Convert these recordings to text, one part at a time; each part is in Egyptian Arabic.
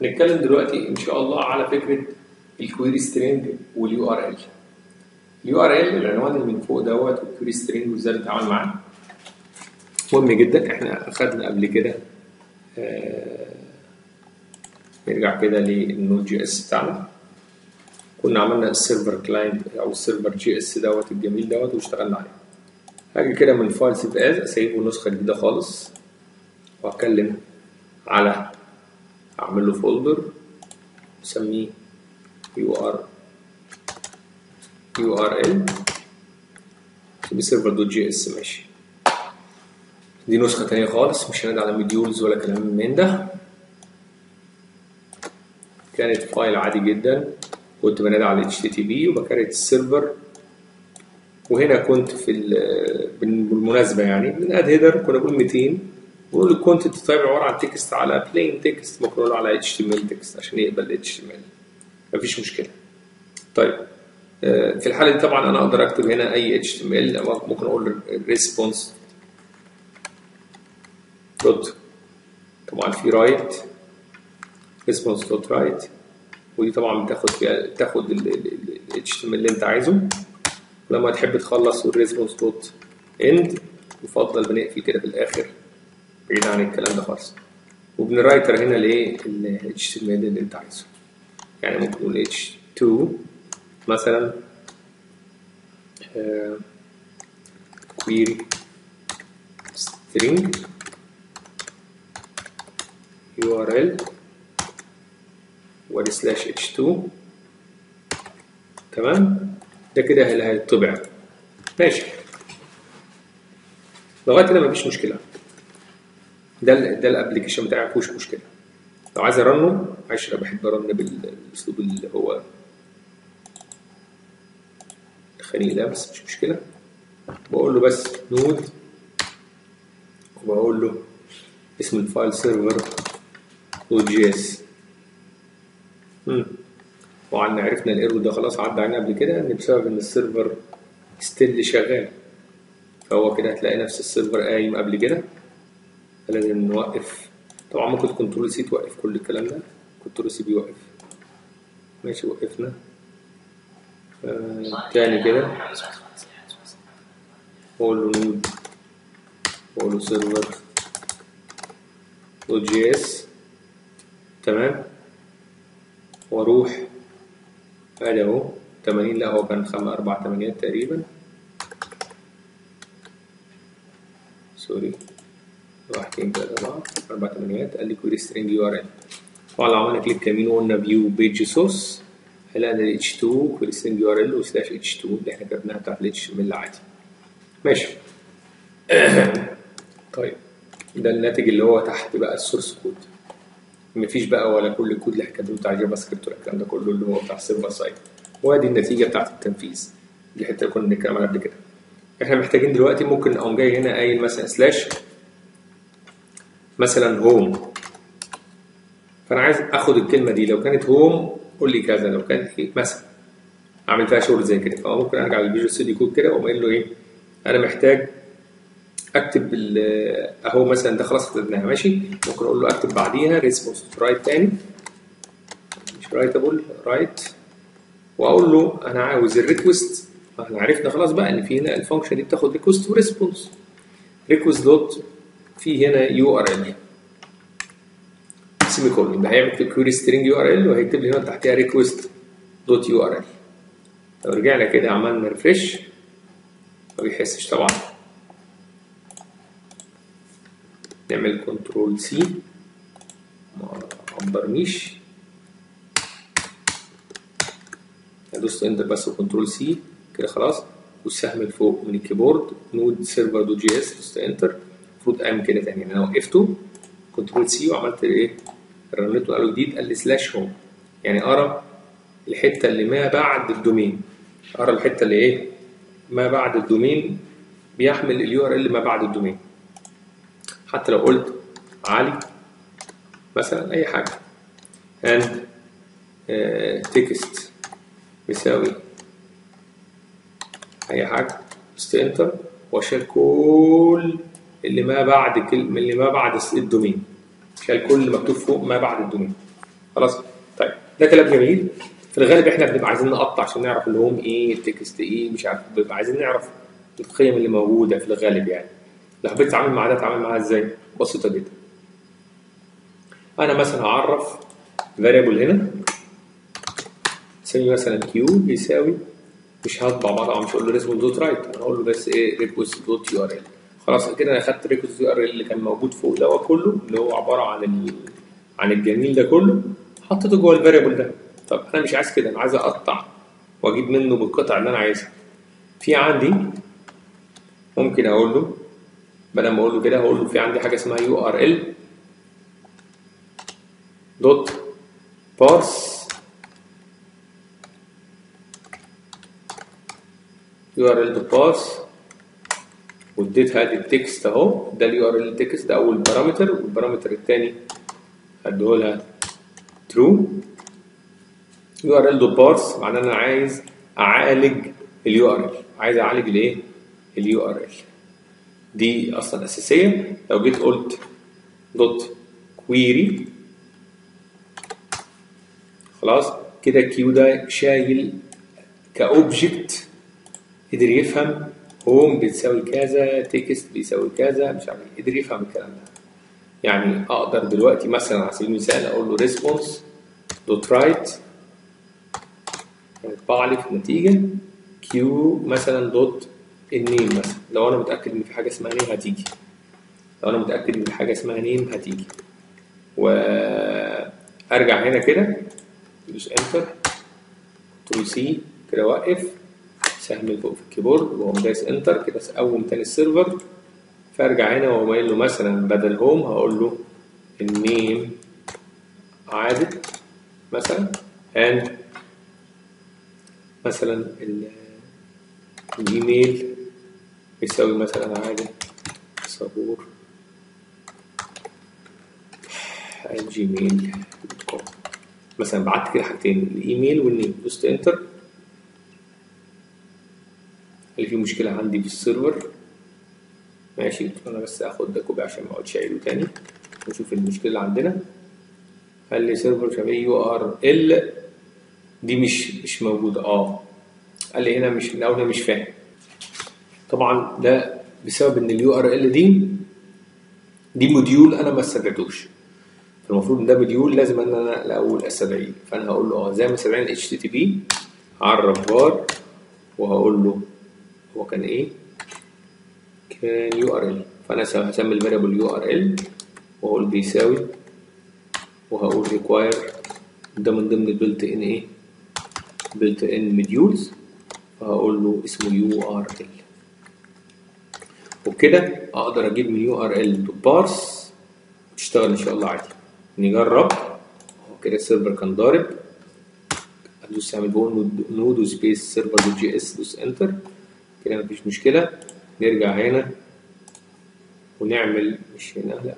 هنتكلم دلوقتي ان شاء الله على فكره الكويري سترينج واليو ار ال اليو ار ال العنوان اللي من فوق دوت والكويري سترينج وازاي نتعامل معاه مهم جدا احنا اخدنا قبل كده آه نرجع كده للنود جي اس بتاعنا كنا عملنا السيرفر كلاينت او السيرفر جي اس دوت الجميل دوت واشتغلنا عليه هاجي كده من الفايل سيف از اسيبه نسخه جديده خالص واتكلم على اعمل له فولدر اسميه يو ار يو ار ال اسميه سيرفر دوت جي اس ماشي دي نسخه تانية خالص مش هنادي على مديولز ولا كلام من ده كانت فايل عادي جدا كنت بنادي على اتش تي تي بي وبكريت السيرفر وهنا كنت في بالمناسبه يعني بناد هيدر كنا بنقول 200 ونقول الكونتنت تايب عباره عن تكست على بلين تكست ممكن نقول على اتش تي ام ال تكست عشان يقبل اتش تي ام ال مفيش مشكله طيب في الحاله دي طبعا انا اقدر اكتب هنا اي اتش تي ام ال ممكن اقول ريسبونس دوت طبعا في رايت ريسبونس دوت رايت ودي طبعا بتاخد فيها تاخد ال اتش تي ام اللي انت عايزه ولما تحب تخلص الريسبونس دوت اند يفضل بنقفل كده في الاخر بعيد عن الكلام ده خالص وبنرايتر هنا الايه ال HTML اللي انت عايزه يعني ممكن نقول H2 مثلا uh, query string URL وادي سلاش H2 تمام ده كده اللي هيطبع ماشي لغايه كده مفيش مشكله ده ال ده الابلكيشن بتاعي مفيهوش مشكله لو عايز ارنه معلش انا بحب ارن بالاسلوب اللي هو الخنيق ده بس مش مشكله بقول له بس نود وبقول له اسم الفايل سيرفر دوت جي اس طبعا عرفنا الايرور ده خلاص عدى علينا قبل كده ان بسبب ان السيرفر ستيل شغال فهو كده هتلاقي نفس السيرفر قايم قبل كده فلازم نوقف طبعا ممكن كنترول سي توقف كل الكلام ده كنترول سي بيوقف ماشي وقفنا آه تاني كده اقول له نود اقول له سيرفر دوت جي اس تمام واروح ادي اهو 80 لا هو كان خم اربع تمانيات تقريبا سوري واحد اتنين تلاته اربعه اربع تمانيات قال لي كويري سترينج يو ار ال طبعا لو عملنا كليك يمين وقلنا فيو بيج سورس هنلاقي ال اتش 2 كويري سترينج يو ار ال وسلاش اتش 2 اللي احنا كتبناها بتاعت ال اتش ام ال عادي ماشي طيب ده الناتج اللي هو تحت بقى السورس كود مفيش بقى ولا كل الكود اللي احنا كاتبينه بتاع جافا سكريبت ولا الكلام ده كله اللي هو بتاع السيرفر سايد وادي النتيجه بتاعت التنفيذ دي الحته اللي كنا بنتكلم عنها قبل كده احنا محتاجين دلوقتي ممكن اقوم جاي هنا قايل مثلا سلاش مثلا هوم فانا عايز اخد الكلمه دي لو كانت هوم قول لي كذا لو كانت ايه مثلا اعمل فيها شغل زي كده فممكن ارجع للفيجوال ستوديو كود كده واقوم قايل له ايه انا محتاج اكتب اهو مثلا ده خلاص كتبناها ماشي ممكن اقول له اكتب بعديها ريسبونس رايت تاني مش رايتابل رايت واقول له انا عاوز الريكوست احنا عرفنا خلاص بقى ان في هنا الفانكشن دي بتاخد ريكوست وريسبونس ريكوست دوت في هنا يو ار ال سيمي كولن يبقى هيعمل في الكويري سترينج يو ار ال وهيكتب لي هنا تحتها ريكوست دوت يو ار ال لو رجعنا كده عملنا ريفريش ما بيحسش طبعا نعمل كنترول سي ما عبرنيش ادوس انتر بس وكنترول سي كده خلاص والسهم اللي فوق من الكيبورد نود سيرفر دوت جي اس دوست انتر المفروض اعمل كده تاني يعني انا وقفته كنترول سي وعملت ايه رنيته قال جديد قال لي سلاش هوم يعني ارى الحته اللي ما بعد الدومين ارى الحته اللي ايه ما بعد الدومين بيحمل اليو ار ال ما بعد الدومين حتى لو قلت علي مثلا اي حاجه and تكست بيساوي اي حاجه دوست انتر واشيل كل اللي ما بعد كلمه اللي ما بعد الدومين شال كل اللي مكتوب فوق ما بعد الدومين خلاص طيب ده كلام جميل في الغالب احنا بنبقى عايزين نقطع عشان نعرف الهوم ايه التكست ايه مش عارف بنبقى عايزين نعرف القيم اللي موجوده في الغالب يعني لو حبيت اتعامل مع ده اتعامل معاها ازاي بسيطه جدا انا مثلا هعرف فاريبل هنا سمي مثلا كيو بيساوي مش هطبع بعض مش هقول له ريسبونس دوت رايت انا هقول له بس ايه ريكوست دوت يو ار ال خلاص كده انا اخدت ريكوست يو ار ال اللي كان موجود فوق ده كله اللي هو عباره عن ال... عن الجميل ده كله حطيته جوه الفاريبل ده طب انا مش عايز كده انا عايز اقطع واجيب منه بالقطع اللي انا عايزها في عندي ممكن اقول له بدل ما اقول له كده هقول له في عندي حاجه اسمها يو ار ال دوت بارس يو ار ال دوت بارس واديت هادي التكست اهو ده اليو ار ال تكست ده اول بارامتر والبارامتر الثاني هديه لها ترو يو ار ال دوت بارس معناه انا عايز اعالج اليو ار ال عايز اعالج الايه اليو ار ال دي اصلا اساسيه لو جيت قلت دوت كويري خلاص كده كيو ده شايل كاوبجكت قدر يفهم هوم بتساوي كذا تكست بيساوي كذا مش عارف إيه. قدر يفهم الكلام ده يعني اقدر دلوقتي مثلا على سبيل المثال اقول له ريسبونس دوت رايت يطبع لي في النتيجه كيو مثلا دوت النيم مثلا لو انا متاكد ان في حاجه اسمها نيم هتيجي لو انا متاكد ان في حاجه اسمها نيم هتيجي وارجع هنا كده ادوس انتر كنترول سي كده اوقف سهم فوق في الكيبورد واقوم دايس انتر كده اقوم تاني السيرفر فارجع هنا واقوم قايل له مثلا بدل هوم هقول له النيم عادل مثلا and مثلا ال- الايميل يساوي مثلا عادل صبور جيميل دوت كوم مثلا بعت كده حاجتين الايميل والنيم دوست انتر هل في مشكلة عندي في السيرفر ماشي انا بس اخد ده كوبي عشان ما اقعدش اعيده تاني ونشوف المشكلة اللي عندنا قال لي سيرفر شبيه يو ار ال دي مش مش موجودة اه قال لي هنا مش من الاول مش فاهم طبعا ده بسبب ان اليو ار ال دي دي موديول انا ما استدعيتوش فالمفروض ان ده موديول لازم ان انا الاول استدعيه فانا هقول له اه زي ما استدعينا اتش تي تي بي هعرف بار وهقول له هو كان ايه كان يو ار ال فانا هسمي الفاريبل يو ار ال واقول بيساوي وهقول ريكواير ده من ضمن البلت ان ايه بلت ان مديولز فهقول له اسمه يو ار ال وبكده اقدر اجيب من يو ار ال تو بارس تشتغل ان شاء الله عادي نجرب هو كده السيرفر كان ضارب ادوس اعمل جوه نود وسبيس سيرفر دوت جي اس دوس انتر كده مفيش مشكله نرجع هنا ونعمل مش هنا لا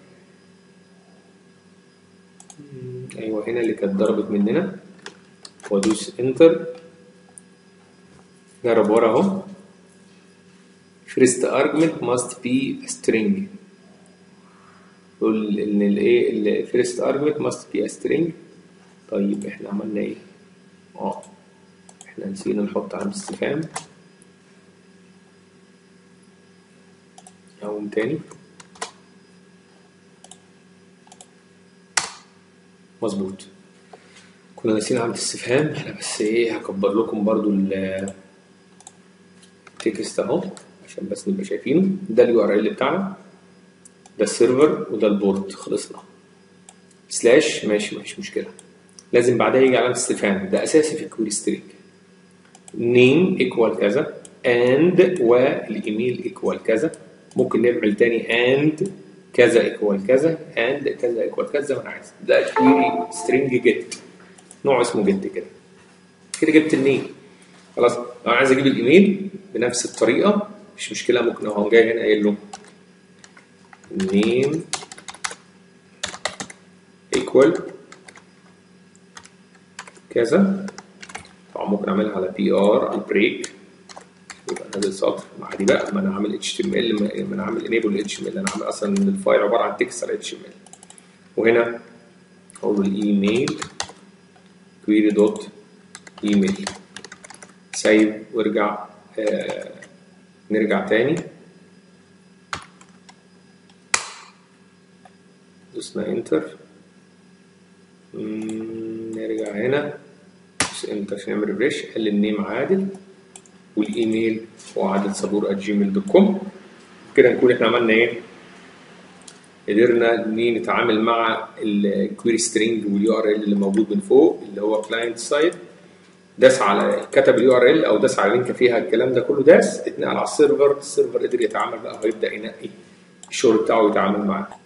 مم، ايوه هنا اللي كانت ضربت مننا وادوس انتر جرب ورا اهو first argument must be a string يقول ان الايه ال first argument must be a string طيب احنا عملنا ايه اه احنا نسينا نحط علامة استفهام اقوم تاني مظبوط كنا ناسيين علامة استفهام احنا بس ايه هكبر لكم برضو ال- التكست اهو عشان بس نبقى شايفينه ده اليو ار ال بتاعنا ده السيرفر وده البورت خلصنا سلاش ماشي مفيش مشكلة لازم بعدها يجي علامة استفهام ده أساسي في الكويري سترينج نيم ايكوال كذا اند والايميل ايكوال كذا ممكن نعمل تاني اند كذا ايكوال كذا اند كذا ايكوال كذا زي ما انا عايز ده كويري سترينج جيت نوع اسمه جيت كده كده جبت النيم خلاص لو انا عايز اجيب الايميل بنفس الطريقه مش مشكله ممكن اهو جاي هنا قايل له نيم ايكوال كذا طبعا ممكن اعملها على بي ار على بريك يبقى نازل سطر عادي بقى ما انا عامل اتش تي ام ال ما انا عامل انيبل اتش ام ال انا عامل اصلا الفايل عباره عن تكست على اتش ام ال وهنا اقول له الايميل كويري دوت ايميل سيب وارجع آه نرجع تاني دوسنا انتر نرجع هنا دوس انتر عشان نعمل ريفريش قال النيم عادل والايميل هو عادل صبور جيميل دوت كوم كده نكون احنا عملنا ايه قدرنا نتعامل مع الكويري سترينج واليو ار ال اللي موجود من فوق اللي هو كلاينت سايد داس على كتب اليو ار ال او داس على لينك فيها الكلام ده كله داس اتنقل على السيرفر السيرفر قدر يتعامل بقى ويبدا ينقي الشغل بتاعه ويتعامل معاه